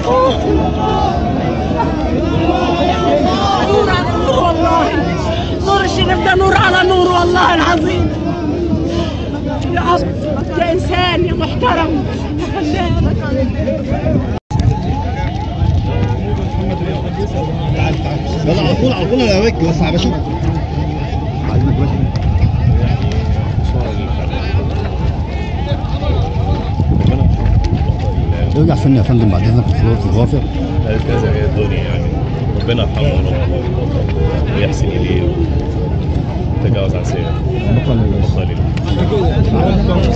نور على نور والله نور الشريف ده نور على نور والله العظيم يا اب يا انسان يا محترم يا فنان يلا على طول على طول انا وجه بس بشوف ارجع سنة يا فندم بعد اذنك في الغافر هكذا هي الدنيا يعني ربنا يرحمه وربنا ويحسن اليه ويتجاوز عن سيئه بقى لله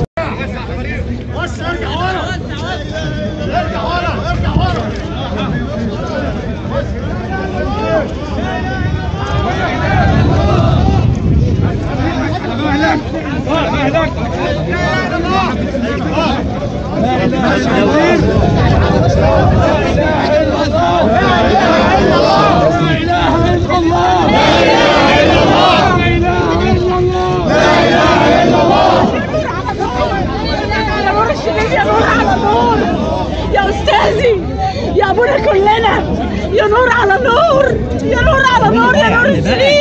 على نور الشريف يا نور على نور يا استاذي يا ابونا كلنا يا نور على نور يا نور على نور يا نور الشريف